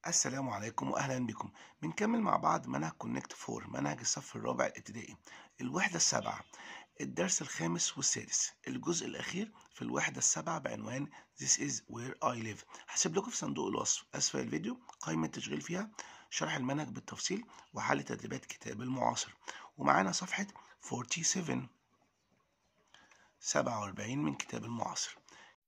السلام عليكم واهلا بكم بنكمل مع بعض منهج كونكت فور منهج الصف الرابع الابتدائي الوحده السابعه الدرس الخامس والسادس الجزء الاخير في الوحده السابعه بعنوان This is where I live هسيب لكم في صندوق الوصف اسفل الفيديو قائمه تشغيل فيها شرح المنهج بالتفصيل وحل تدريبات كتاب المعاصر ومعانا صفحه 47 47 من كتاب المعاصر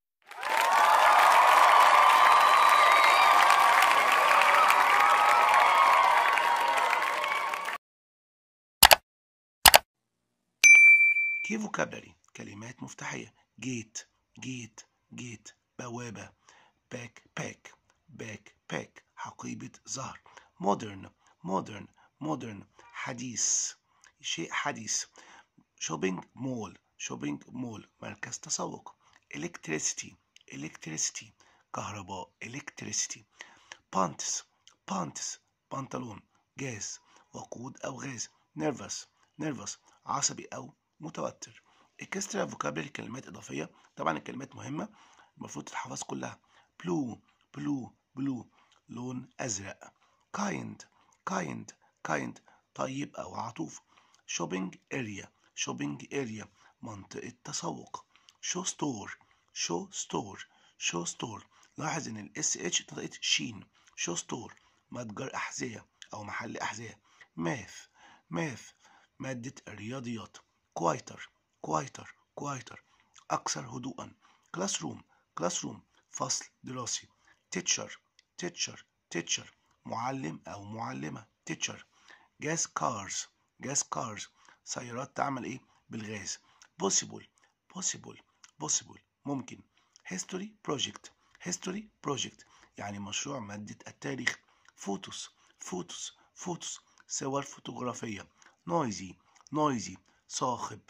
كي فوكابلري كلمات مفتاحية جيت جيت جيت بوابة باك باك باك باك حقيبة زهر مودرن مودرن مودرن حديث شيء حديث شوبينج مول شوبينج مول مركز تسوق electricity electricity كهرباء electricity بانتس بانتس بنطلون جاز وقود أو غاز nervous nervous عصبي أو متوتر اكسترا فوكابلري كلمات اضافيه طبعا الكلمات مهمه المفروض تتحفظ كلها بلو بلو بلو لون ازرق كايند كايند كايند طيب او عطوف شوبينج اريا شوبينج اريا منطقه تسوق شو ستور شو ستور شو ستور لاحظ ان الاس اتش طلعت شين شو ستور متجر احذيه او محل احذيه ماث ماث ماده الرياضيات كوايتر كوايتر كوايتر أكثر هدوءا كلاس روم كلاس روم فصل دراسي تيتشر تيتشر تيتشر معلم أو معلمة تيتشر جاز كارز جاز كارز سيارات تعمل إيه بالغاز possible possible possible ممكن history project history project يعني مشروع مادة التاريخ فوتوس فوتوس فوتوس صور فوتوغرافية noisy noisy صاخب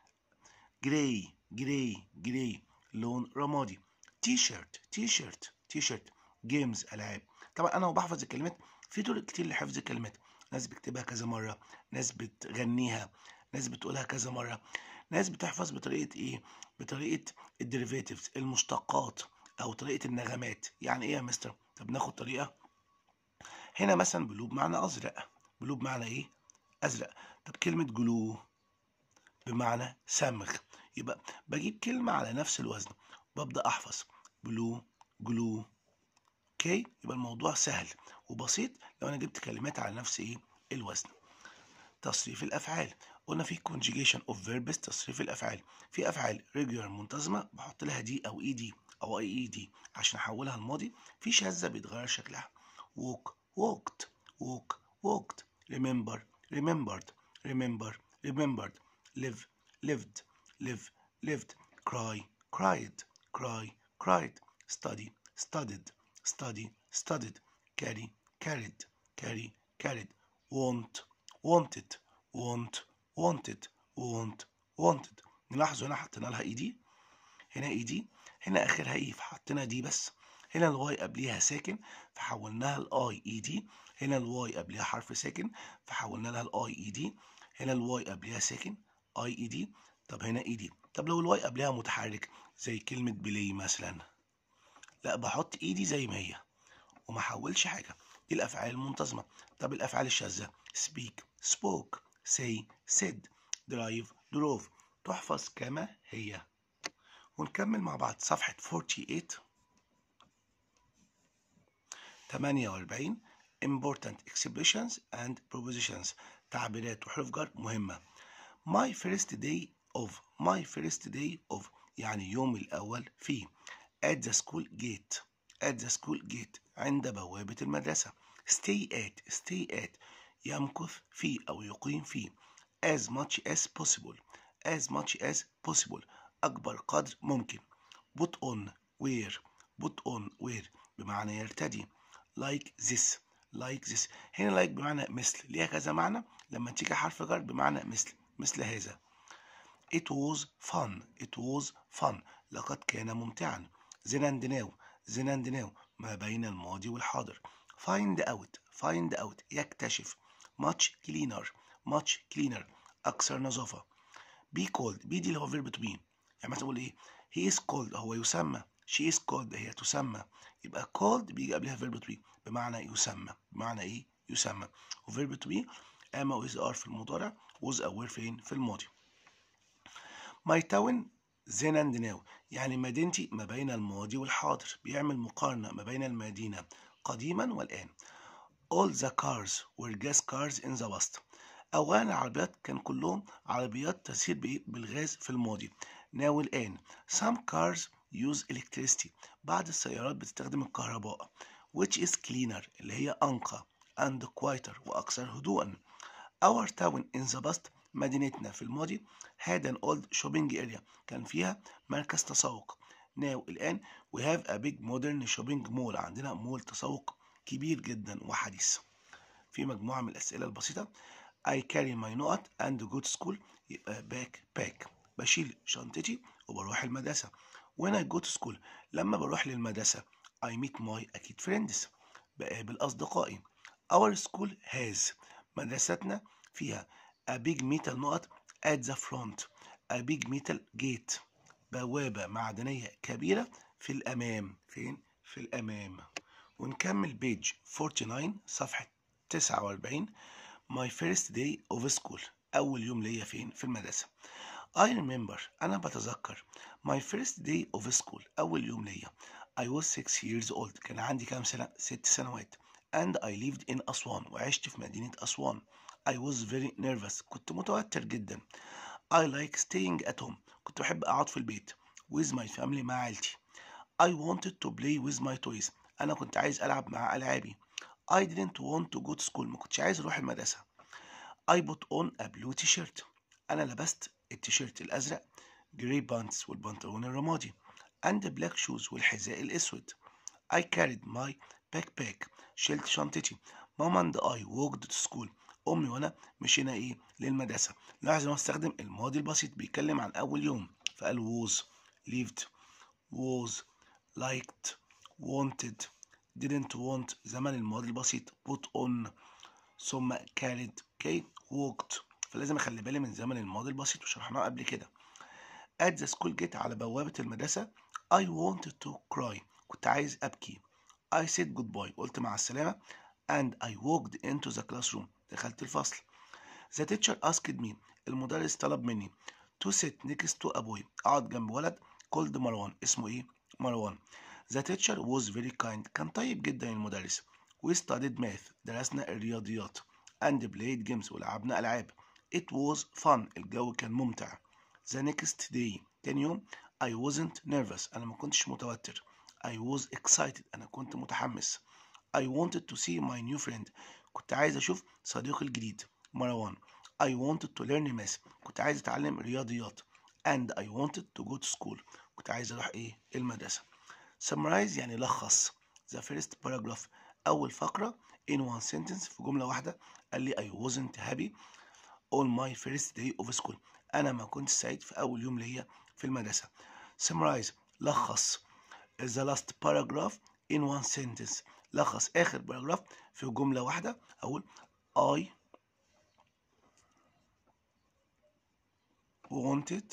جراي جراي جراي لون رمادي تي شيرت تي شيرت تي شيرت جيمز العاب طبعا انا وبحفظ الكلمات في طرق كتير لحفظ الكلمات ناس بتكتبها كذا مره ناس بتغنيها ناس بتقولها كذا مره ناس بتحفظ بطريقه ايه بطريقه الديريفاتيفز المشتقات او طريقه النغمات يعني ايه يا مستر طب ناخد طريقه هنا مثلا بلو بمعنى ازرق بلو بمعنى ايه ازرق طب كلمه جلو بمعنى سمغ يبقى بجيب كلمة على نفس الوزن وببدأ أحفظ بلو جلو اوكي يبقى الموضوع سهل وبسيط لو أنا جبت كلمات على نفس إيه الوزن تصريف الأفعال قلنا في conjugation of verbs تصريف الأفعال في أفعال regular منتظمة بحط لها دي أو إي دي أو أي إي دي عشان أحولها لماضي في شاذة بيتغير شكلها walk walked walk walked remember remembered remember remembered live lived live lived cry cried cry cried study studied study studied carry carried carry carried want wanted want wanted want wanted نلاحظ هنا حطينا لها اي دي هنا اي دي هنا اخرها اي فحطينا دي بس هنا الواي قبليها ساكن فحولناها الاي اي دي هنا الواي قبليها حرف ساكن فحولنا لها الاي اي دي هنا الواي قبليها ساكن اي اي دي طب هنا اي دي طب لو الواي قبلها متحرك زي كلمة بلاي مثلا لا بحط ايدي زي ما هي وما احولش حاجة دي الافعال المنتظمة طب الافعال الشاذة speak spoke say said drive drove تحفظ كما هي ونكمل مع بعض صفحة 48 48 important expressions and propositions تعبيرات وحروف جر مهمة my first day of my first day of يعني يوم الأول فيه at the school gate at the school gate عند بوابة المدرسة stay at stay at يمكث فيه أو يقيم فيه as much as possible as much as possible أكبر قدر ممكن put on wear put on wear بمعنى يرتدي like this like this هنا like بمعنى مثل ليها كذا معنى لما تيجي حرف جر بمعنى مثل مثل هذا it was fun it was fun لقد كان ممتعا then and now then and now ما بين الماضي والحاضر find out find out يكتشف much cleaner much cleaner أكثر نظافة be called be دي اللي هو verb to be يعني مثلا أقول إيه he is called هو يسمى she is called هي تسمى يبقى called بيجي قبلها verb to be بمعنى يسمى بمعنى ايه يسمى وverb to be اما و is are في المضارع was aware فين في الماضي my town then and now يعني مدينتي ما بين الماضي والحاضر بيعمل مقارنة ما بين المدينة قديما والآن all the cars were gas cars in the past أولا العربيات كان كلهم عربيات تسير بإيه؟ بالغاز في الماضي now الآن some cars use electricity بعض السيارات بتستخدم الكهرباء which is cleaner اللي هي أنقى and quieter وأكثر هدوءا our town in the past مدينتنا في الماضي had an old shopping area كان فيها مركز تسوق now الآن we have a big modern shopping mall عندنا مول تسوق كبير جدا وحديث في مجموعة من الأسئلة البسيطة I carry my نقط and go to school يبقى back pack بشيل شنطتي وبروح المدرسة when I go to school لما بروح للمدرسة I meet my أكيد friends بقابل أصدقائي our school has مدرستنا فيها a big metal نقط at the front a big metal gate بوابة معدنية كبيرة في الأمام فين؟ في الأمام ونكمل بيج 49 صفحة 49 my first day of school أول يوم ليا فين؟ في المدرسة I remember أنا بتذكر my first day of school أول يوم ليا I was 6 years old كان عندي كام سنة؟ ست سنوات and I lived in أسوان وعشت في مدينة أسوان I was very nervous كنت متوتر جدا I like staying at home كنت بحب أقعد في البيت with my family مع عيلتي I wanted to play with my toys أنا كنت عايز ألعب مع ألعابي I didn't want to go to school ما كنتش عايز أروح المدرسة I put on a blue t-shirt أنا لبست التيشيرت الأزرق جري بانتس والبنطلون الرمادي and black shoes والحذاء الأسود I carried my backpack شلت شنطتي ماما and I walked to school أمي وأنا مشينا إيه للمدرسة لاحظ إن هو استخدم الماضي البسيط بيتكلم عن أول يوم فقال was lived was liked wanted didn't want زمن الماضي البسيط put on ثم carried okay walked فلازم اخلي بالي من زمن الماضي البسيط وشرحناه قبل كده at the school gate على بوابة المدرسة I wanted to cry كنت عايز أبكي I said goodbye قلت مع السلامة and I walked into the classroom دخلت الفصل the teacher asked me المدرس طلب مني to sit next to a boy أقعد جنب ولد called مروان اسمه إيه؟ مروان the teacher was very kind كان طيب جدا المدرس we studied math درسنا الرياضيات and played games ولعبنا ألعاب it was fun الجو كان ممتع the next day تاني يوم I wasn't nervous أنا ما كنتش متوتر I was excited أنا كنت متحمس I wanted to see my new friend كنت عايز أشوف صديقي الجديد مروان I wanted to learn math كنت عايز أتعلم رياضيات and I wanted to go to school كنت عايز أروح إيه المدرسة summarize يعني لخص the first paragraph أول فقرة in one sentence في جملة واحدة قال لي I wasn't happy on my first day of school أنا ما كنت سعيد في أول يوم ليا في المدرسة summarize لخص the last paragraph in one sentence لخص آخر باراجراف في جملة واحدة أقول I wanted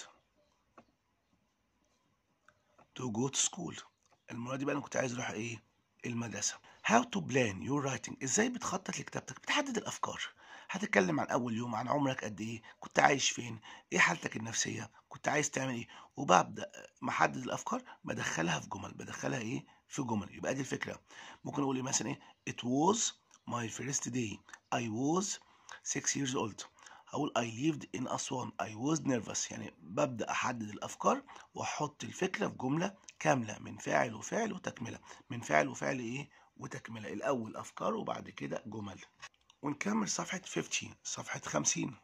to go to school المرة دي بقى أنا كنت عايز أروح إيه المدرسة how to plan your writing إزاي بتخطط لكتابتك بتحدد الأفكار هتتكلم عن أول يوم عن عمرك قد إيه كنت عايش فين إيه حالتك النفسية كنت عايز تعمل إيه وببدأ محدد الأفكار بدخلها في جمل بدخلها إيه في جمل يبقى دي الفكرة ممكن أقول إيه مثلا إيه it was my first day I was six years old هقول I lived in أسوان I was nervous يعني ببدأ أحدد الأفكار وأحط الفكرة في جملة كاملة من فاعل وفعل وتكملة من فاعل وفعل إيه وتكملة الأول أفكار وبعد كده جمل ونكمل صفحة 50 صفحة 50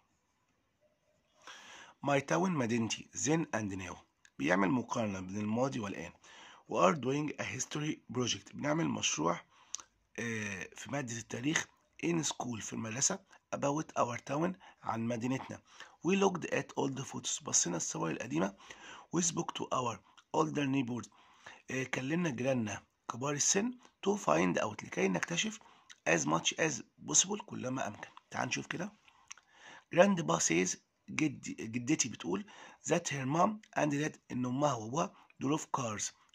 My town مدينتي then and now بيعمل مقارنة بين الماضي والآن We are doing a history project بنعمل مشروع آه، في مادة التاريخ in school في المدرسة about our town عن مدينتنا We looked at all the photos بصينا الصور القديمة We spoke to our older neighbors آه، كلمنا جيراننا كبار السن to find out لكي نكتشف as much as possible كلما أمكن تعال نشوف كده grandpa says جد جدتي بتقول that her mom and dad إن أمها وأبوها drove cars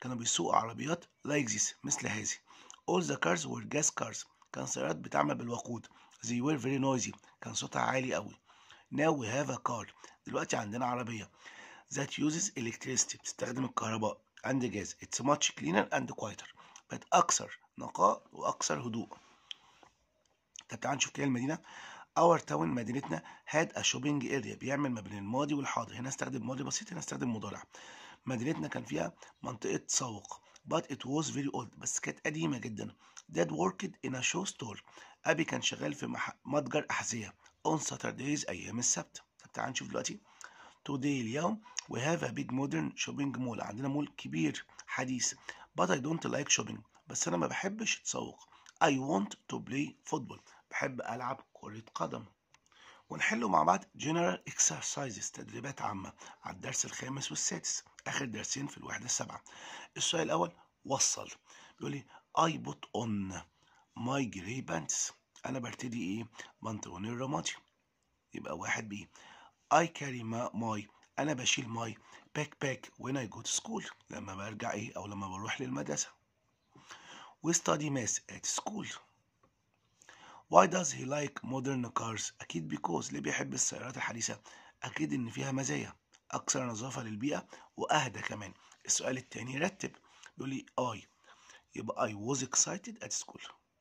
كانوا بيسوقوا عربيات like this مثل هذه all the cars were gas cars كان سيارات بتعمل بالوقود they were very noisy كان صوتها عالي قوي now we have a car دلوقتي عندنا عربية that uses electricity بتستخدم الكهرباء and gas it's much cleaner and quieter بقت أكثر نقاء وأكثر هدوء طب تعال نشوف كده المدينة اور تاون مدينتنا هاد ا شوبينج اريا بيعمل ما بين الماضي والحاضر هنا استخدم ماضي بسيط هنا استخدم مضارع مدينتنا كان فيها منطقة تسوق but it was very old بس كانت قديمة جدا dad worked in a show store أبي كان شغال في مح... متجر أحذية on Saturdays أيام السبت طب تعال نشوف دلوقتي today اليوم we have a big modern shopping mall عندنا مول كبير حديث but I don't like shopping بس أنا ما بحبش أتسوق I want to play football بحب ألعب كرة قدم ونحله مع بعض general exercises تدريبات عامة على الدرس الخامس والسادس آخر درسين في الوحدة السابعة السؤال الأول وصل بيقول لي I put on my gray pants أنا برتدي إيه بنطلوني الرمادي يبقى واحد بي I carry my, my أنا بشيل my backpack when I go to school لما برجع إيه أو لما بروح للمدرسة we study math at school Why does he like modern cars? أكيد because ليه بيحب السيارات الحديثة؟ أكيد إن فيها مزايا أكثر نظافة للبيئة وأهدى كمان. السؤال التاني رتب بيقول لي I يبقى I was excited at school.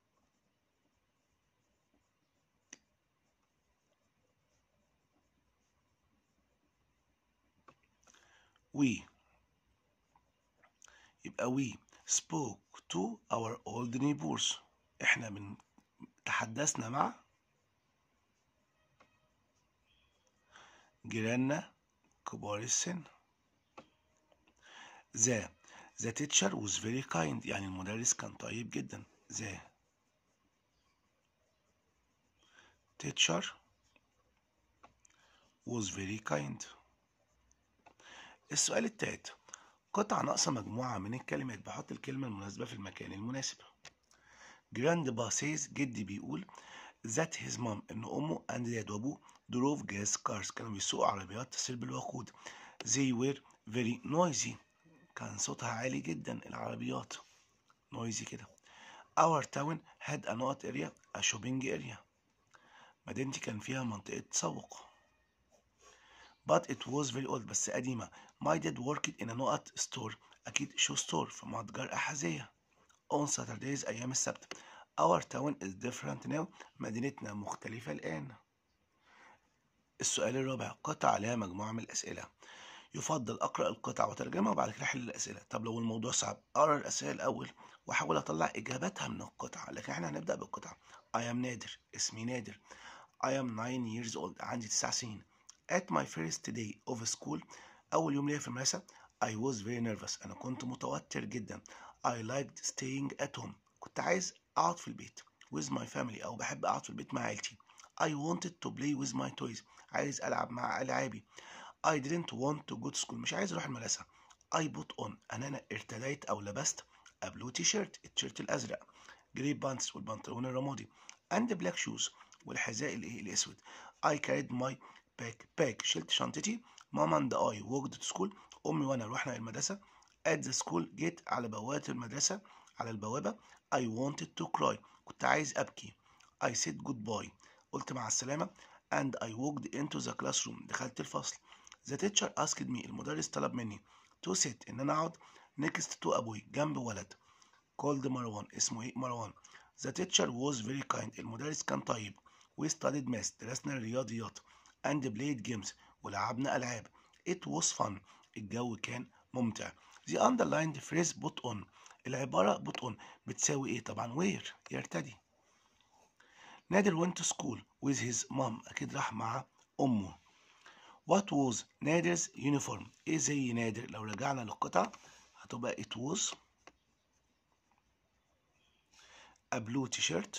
We يبقى we spoke to our old neighbors. إحنا من تحدثنا مع جيراننا كبار السن ذا ذا teacher was very kind يعني المدرس كان طيب جدا ذا teacher was very kind السؤال التالت قطعة ناقصة مجموعة من الكلمات بحط الكلمة المناسبة في المكان المناسب جراند با سيز جدي بيقول ذات هيز مام ان امه اند داد وابوه دروف جاز كارز كانوا بيسوقوا عربيات تسير بالوقود زي وير فيري نويزي كان صوتها عالي جدا العربيات نويزي كده اور تاون هاد ا نوت اريا ا شوبينج اريا مدينتي كان فيها منطقة تسوق but it was very old بس قديمة my dad worked in a نقط store أكيد شو ستور في متجر أحذية on Saturdays أيام السبت. Our town is different now. مدينتنا مختلفة الآن. السؤال الرابع قطع عليها مجموعة من الأسئلة. يفضل أقرأ القطع وترجمها وبعد كده أحل الأسئلة. طب لو الموضوع صعب أقرأ الأسئلة الأول وأحاول أطلع إجاباتها من القطع. لكن إحنا هنبدأ بالقطع. I am نادر. اسمي نادر. I am 9 years old. عندي 9 سنين. At my first day of school أول يوم ليا في المدرسة I was very nervous. أنا كنت متوتر جدا. I liked staying at home. كنت عايز أقعد في البيت with my family أو بحب أقعد في البيت مع عيلتي. I wanted to play with my toys. عايز ألعب مع ألعابي. I didn't want to go to school. مش عايز أروح المدرسة. I put on أنا أنا ارتديت أو لبست a blue t-shirt التيشيرت الأزرق. جري بانتس والبنطلون الرمادي. and black shoes والحذاء الإيه الأسود. I carried my backpack. شلت شنطتي. ماما and I walked to school. أمي وأنا رحنا المدرسة. at the school جيت على بوابة المدرسة على البوابة I wanted to cry كنت عايز أبكي I said goodbye قلت مع السلامة and I walked into the classroom دخلت الفصل the teacher asked me المدرس طلب مني to sit إن أنا أقعد next to أبوي جنب ولد called مروان اسمه إيه مروان the teacher was very kind المدرس كان طيب we studied math درسنا الرياضيات and played games ولعبنا ألعاب it was fun الجو كان ممتع The underlined phrase put on العبارة put on بتساوي ايه طبعا where يرتدي نادر went to school with his mom أكيد راح مع أمه What was نادر's uniform ايه زي نادر لو رجعنا للقطع هتبقى it was a blue t-shirt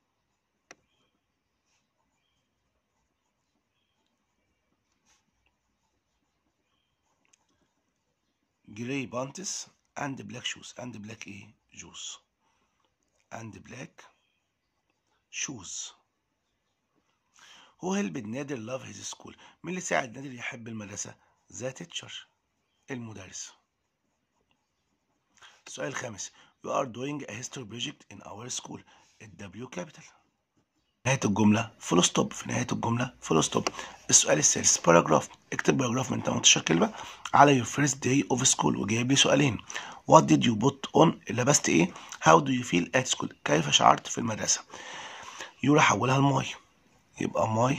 gray pants and black shoes and black ايه shoes and black shoes who helped نادر love his school مين اللي ساعد نادر يحب المدرسة the teacher المدرس السؤال الخامس we are doing a history project in our school الدبليو كابيتال نهاية الجملة فول ستوب في نهاية الجملة فول ستوب السؤال السادس باراجراف اكتب باراجراف من 18 كلمة على your first day of school وجايب لي سؤالين what did you put on لبست ايه how do you feel at school كيف شعرت في المدرسة يورا حولها لماي يبقى ماي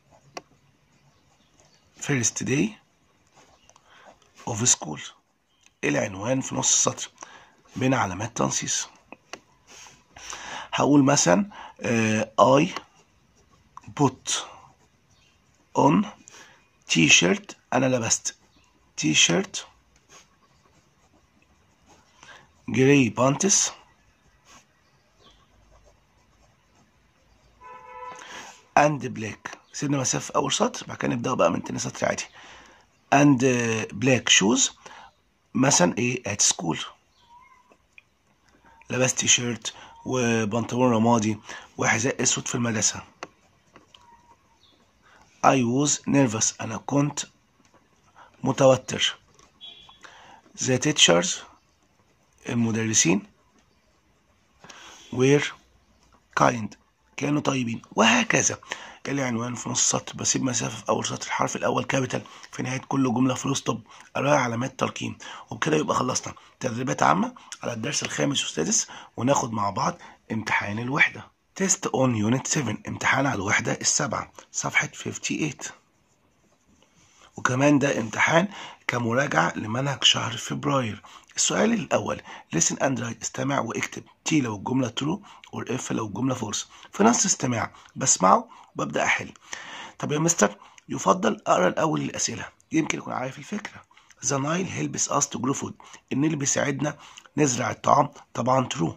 first day of school العنوان في نص السطر بين علامات تنصيص هقول مثلا uh, I put on t-shirt أنا لبست t-shirt جراي بانتس and black سيبنا مسافة في أول سطر بعد كده نبدأ بقى من تاني سطر عادي and black shoes مثلا إيه at school لبست تي شيرت وبنطلون رمادي وحذاء اسود في المدرسة I was nervous أنا كنت متوتر The teachers المدرسين were kind كانوا طيبين وهكذا العنوان في نص سطر بسيب مسافة في أول سطر الحرف الأول كابيتال في نهاية كل جملة فول ستوب أراعي علامات ترقيم وبكده يبقى خلصنا تدريبات عامة على الدرس الخامس والسادس وناخد مع بعض امتحان الوحدة تيست اون يونت 7 امتحان على الوحدة السابعة صفحة 58 وكمان ده امتحان كمراجعة لمنهج شهر فبراير السؤال الأول listen and write استمع واكتب T لو الجملة true or F لو الجملة false في نص استماع بسمعه وببدأ أحل طب يا مستر يفضل أقرأ الأول الأسئلة يمكن يكون عارف الفكرة The Nile helps us to grow food النيل بيساعدنا نزرع الطعام طبعا true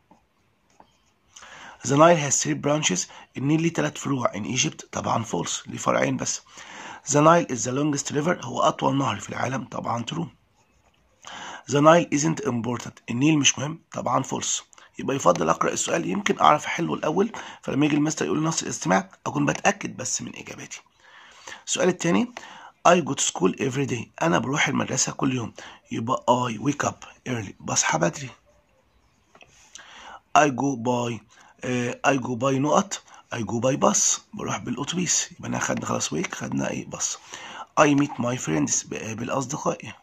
The Nile has three branches النيل ليه تلات فروع in Egypt طبعا false ليه فرعين بس The Nile is the longest river هو أطول نهر في العالم طبعا true The Nile isn't important النيل مش مهم طبعا false يبقى يفضل أقرأ السؤال يمكن أعرف أحله الأول فلما يجي المستر يقول لي نص الاستماع أكون بتأكد بس من إجاباتي السؤال الثاني I go to school every day أنا بروح المدرسة كل يوم يبقى I wake up early بصحى بدري I go by uh, I go by نقط I go by bus بروح بالأتوبيس يبقى أنا خدنا خلاص ويك خدنا إيه بس I meet my friends بقابل أصدقائي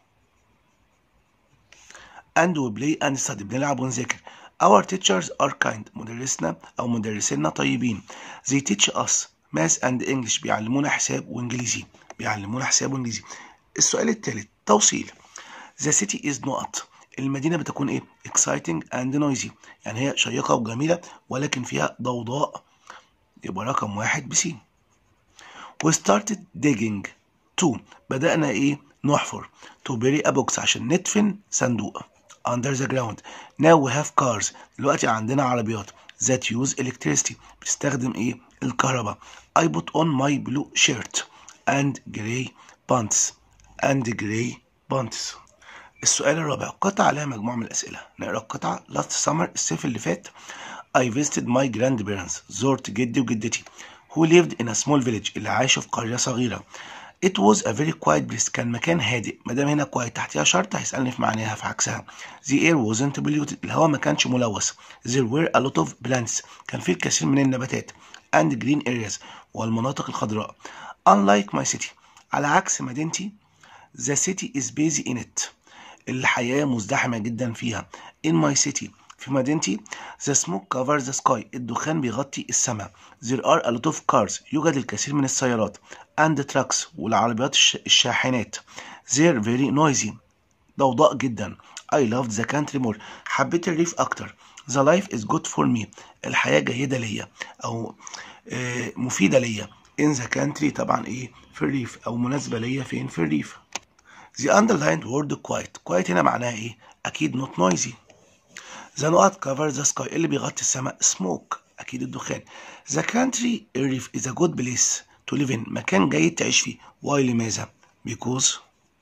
and we play and study بنلعب ونذاكر our teachers are kind مدرسنا أو مدرسينا طيبين they teach us math and English بيعلمونا حساب وإنجليزي بيعلمونا حساب وإنجليزي السؤال الثالث توصيل the city is not المدينة بتكون إيه exciting and noisy يعني هي شيقة وجميلة ولكن فيها ضوضاء يبقى رقم واحد بسي we started digging to بدأنا إيه نحفر to bury a box عشان ندفن صندوق under the ground now we have cars دلوقتي عندنا عربيات that use electricity بتستخدم إيه الكهرباء I put on my blue shirt and gray pants and gray pants السؤال الرابع قطعة عليها مجموعة من الأسئلة نقرأ القطعة last summer الصيف اللي فات I visited my grandparents زرت جدي وجدتي who lived in a small village اللي عاشوا في قرية صغيرة It was a very quiet place كان مكان هادئ ما دام هنا quiet تحتها شرط هيسألني في معناها في عكسها The air wasn't polluted الهواء ما كانش ملوث There were a lot of plants كان في الكثير من النباتات and green areas والمناطق الخضراء Unlike my city على عكس مدينتي The city is busy in it الحياة مزدحمة جدا فيها In my city في مدينتي The smoke covers the sky الدخان بيغطي السماء There are a lot of cars يوجد الكثير من السيارات and trucks والعربيات الشاحنات They're very noisy ضوضاء جدا I loved the country more حبيت الريف أكتر The life is good for me الحياة جيدة ليا أو آه مفيدة ليا in the country طبعا إيه في الريف أو مناسبة ليا فين في الريف The underlined word quiet quiet هنا معناها إيه أكيد not noisy The نقط cover the sky اللي بيغطي السماء smoke أكيد الدخان The country الريف is a good place to live in مكان جيد تعيش فيه why لماذا because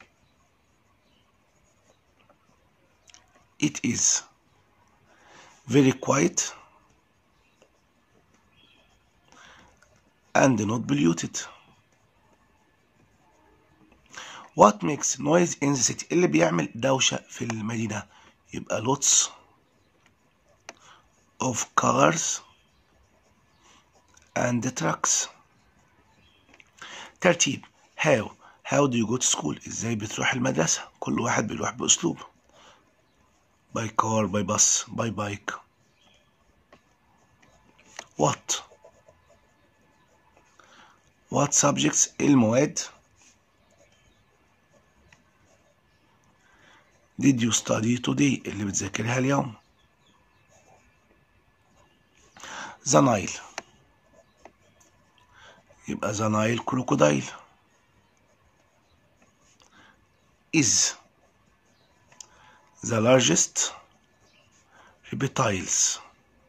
it is very quiet and not polluted what makes noise in the city اللي بيعمل دوشة في المدينة يبقى lots of cars and trucks ترتيب how how do you go to school ازاي بتروح المدرسة كل واحد بيروح بأسلوب by car by bus by bike what what subjects المواد did you study today اللي بتذاكرها اليوم the Nile يبقى the Nile crocodile is the largest reptiles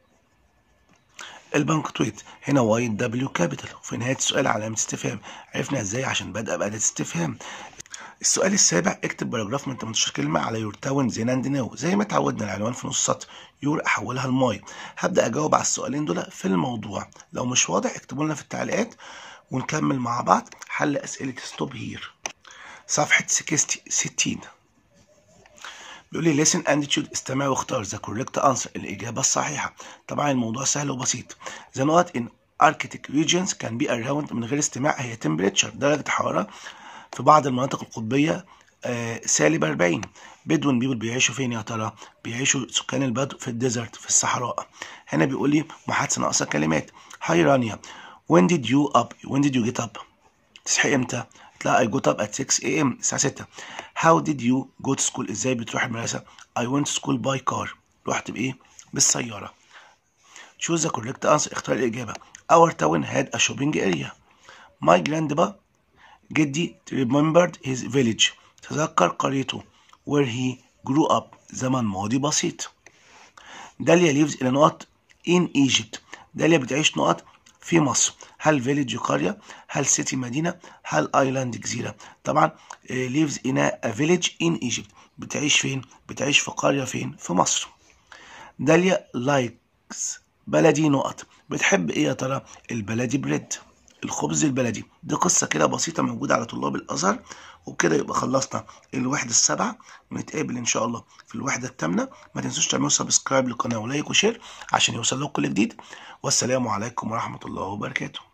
البنكتويت هنا واي دبليو كابيتال وفي نهاية السؤال علامة استفهام عرفنا ازاي عشان بدأ بأداة استفهام السؤال السابع اكتب باراجراف من 18 كلمة على يور تاون زين اند ناو زي ما اتعودنا العنوان في نص سطر يور احولها لماي هبدأ اجاوب على السؤالين دول في الموضوع لو مش واضح اكتبوا لنا في التعليقات ونكمل مع بعض حل اسئلة ستوب هير صفحة 60 بيقول لي listen and choose استمع واختار the correct answer الإجابة الصحيحة طبعا الموضوع سهل وبسيط the نقط in Arctic regions can be around من غير استماع هي temperature درجة حرارة في بعض المناطق القطبية آه سالب 40 بدون بيبل بيعيشوا فين يا ترى بيعيشوا سكان البدو في الديزرت في الصحراء هنا بيقول لي محادثة ناقصة كلمات هاي رانيا when did you up when did you get up تصحي امتى لا I got up at 6 a.m. الساعة 6 How did you go to school ازاي بتروح المدرسة I went to school by car رحت بإيه بالسيارة choose the correct answer اختار الإجابة Our town had a shopping area My grandpa جدي remembered his village تذكر قريته where he grew up زمن ماضي بسيط داليا lives إلى نقط in Egypt داليا بتعيش نقط في مصر هل فيليج قرية هل سيتي مدينة هل ايلاند جزيرة طبعا lives in a village in Egypt بتعيش فين بتعيش في قرية فين في مصر داليا لايكس بلدي نقط بتحب ايه يا ترى البلدي بريد الخبز البلدي دي قصة كده بسيطة موجودة على طلاب الأزهر وبكده يبقى خلصنا الوحدة السابعة ونتقابل إن شاء الله في الوحدة الثامنة ما تنسوش تعملوا سبسكرايب للقناة ولايك وشير عشان يوصل لكم كل جديد والسلام عليكم ورحمة الله وبركاته